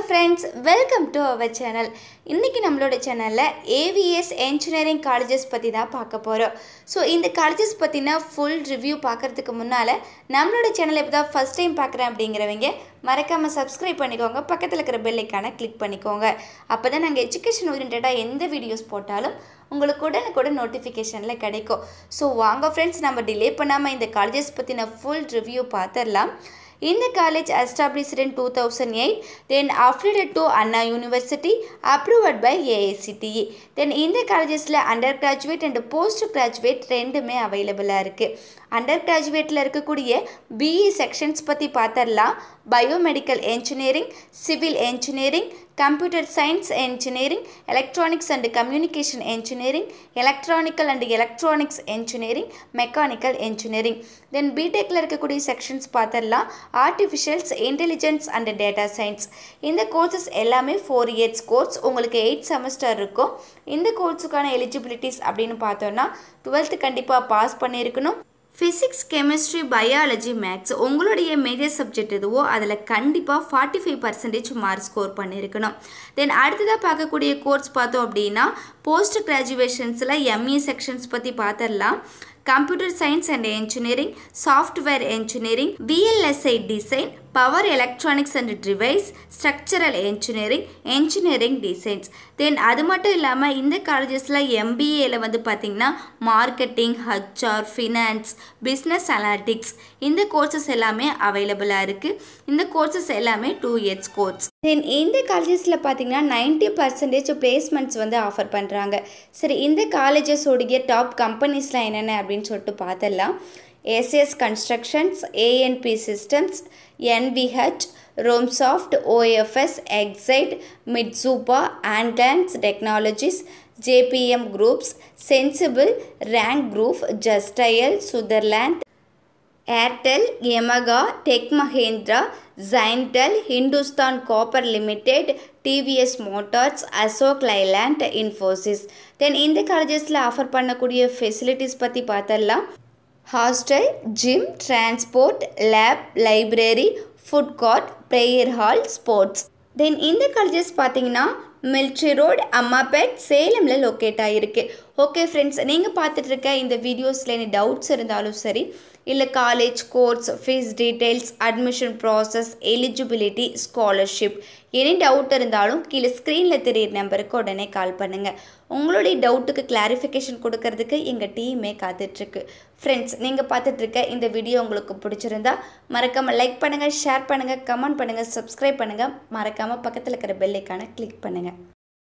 friends welcome to our channel இன்றைக்கி நம்மளோட சேனலில் ஏவிஎஸ் என்ஜினியரிங் காலேஜஸ் பற்றி தான் பார்க்க போகிறோம் ஸோ இந்த காலேஜஸ் பற்றின ஃபுல் ரிவ்யூ பார்க்குறதுக்கு முன்னால் நம்மளோட சேனலை இப்போ தான் ஃபஸ்ட் டைம் பார்க்குறேன் அப்படிங்கிறவங்க மறக்காமல் சப்ஸ்கிரைப் பண்ணிக்கோங்க பக்கத்தில் இருக்கிற பெல்லைக்கான கிளிக் பண்ணிக்கோங்க அப்போ தான் நாங்கள் எஜுகேஷன் ஓரியன்டாக எந்த வீடியோஸ் போட்டாலும் உங்களுக்கு உடனுக்குடன் நோட்டிஃபிகேஷனில் கிடைக்கும் ஸோ வாங்க ஃப்ரெண்ட்ஸ் நம்ம டிலே பண்ணாமல் இந்த காலேஜஸ் பற்றின ஃபுல் ரிவ்யூ பார்த்துடலாம் இந்த college established in 2008 then affiliated to Anna University approved by AICTE then இந்த காலேஜஸில் under graduate and post graduate ரெண்டுமே அவைலபிளாக இருக்குது அண்டர் கிராஜுவேட்டில் இருக்கக்கூடிய பிஇ செக்ஷன்ஸ் பற்றி பார்த்தரலாம் biomedical engineering civil engineering computer science engineering electronics and communication engineering electrical and electronics engineering mechanical engineering then பிடெக்கில் இருக்கக்கூடிய செக்ஷன்ஸ் பார்த்தரலாம் artificials intelligence and data science இந்த கோர்சஸ் எல்லாமே ஃபோர் இயர்ஸ் கோர்ஸ் உங்களுக்கு எயிட் செமஸ்டர் இருக்கும் இந்த கோர்ஸுக்கான எலிஜிபிலிட்டிஸ் அப்படின்னு பார்த்தோன்னா டுவெல்த்து கண்டிப்பாக பாஸ் பண்ணியிருக்கணும் ஃபிசிக்ஸ் கெமிஸ்ட்ரி பயாலஜி மேக்ஸ் உங்களுடைய மேஜர் சப்ஜெக்ட் எதுவோ அதில் கண்டிப்பாக forty five percentage mark score பண்ணியிருக்கணும் தென் அடுத்ததாக பார்க்கக்கூடிய கோர்ஸ் பார்த்தோம் அப்படின்னா போஸ்ட் கிராஜுவேஷன்ஸில் எம்இ செக்ஷன்ஸ் பற்றி பார்த்துடலாம் computer science and engineering software engineering VLSI design power electronics and device structural engineering engineering designs then அது மட்டும் இல்லாமல் இந்த காலேஜஸில் எம்பிஏல வந்து பார்த்திங்கன்னா marketing HR finance business analytics இந்த கோர்சஸ் எல்லாமே அவைலபிளாக இருக்குது இந்த கோர்சஸ் எல்லாமே டூ இயர்ஸ் கோர்ஸ் தென் இந்த காலேஜஸில் பார்த்தீங்கன்னா நைன்ட்டி பர்சன்டேஜ் பிளேஸ்மெண்ட்ஸ் வந்து ஆஃபர் பண்ணுறாங்க சரி இந்த காலேஜஸோடைய டாப் கம்பெனிஸ்லாம் என்னென்ன அப்படின்னு சொல்லிட்டு பார்த்தலாம் SS constructions ANP systems NVH Romsoft OFS Exide Mitsuba ஆண்ட்லான்ஸ் technologies JBM groups sensible rank group Justdial Sutherland Airtel Yamaha tech Mahindra ஜைன்டெல் Hindustan copper limited TVS motors Ashok Leyland Infosys then இந்த காலேஜஸில் ஆஃபர் பண்ணக்கூடிய ஃபெசிலிட்டிஸ் பற்றி பார்த்தரலாம் hostel gym transport lab library food court prayer hall sports then இந்த colleges பார்த்தீங்கன்னா military road Ammapet சேலமில் லொக்கேட் ஆகிருக்கு ஓகே ஃப்ரெண்ட்ஸ் நீங்கள் பார்த்துட்டு இருக்க இந்த வீடியோஸில் எனி டவுட்ஸ் இருந்தாலும் சரி இல்லை college course fees details admission process eligibility scholarship any doubt இருந்தாலும் கீழே ஸ்க்ரீனில் தெரியிற நம்பருக்கு உடனே கால் பண்ணுங்கள் உங்களுடைய டவுட்டுக்கு கிளாரிஃபிகேஷன் கொடுக்கறதுக்கு எங்கள் டீமே காத்துட்ருக்கு ஃப்ரெண்ட்ஸ் நீங்கள் பார்த்துட்ருக்க இந்த வீடியோ உங்களுக்கு பிடிச்சிருந்தா மறக்காமல் லைக் பண்ணுங்கள் ஷேர் பண்ணுங்கள் கமெண்ட் பண்ணுங்கள் சப்ஸ்கிரைப் பண்ணுங்கள் மறக்காமல் பக்கத்தில் இருக்கிற பெல்லைக்கான கிளிக் பண்ணுங்கள்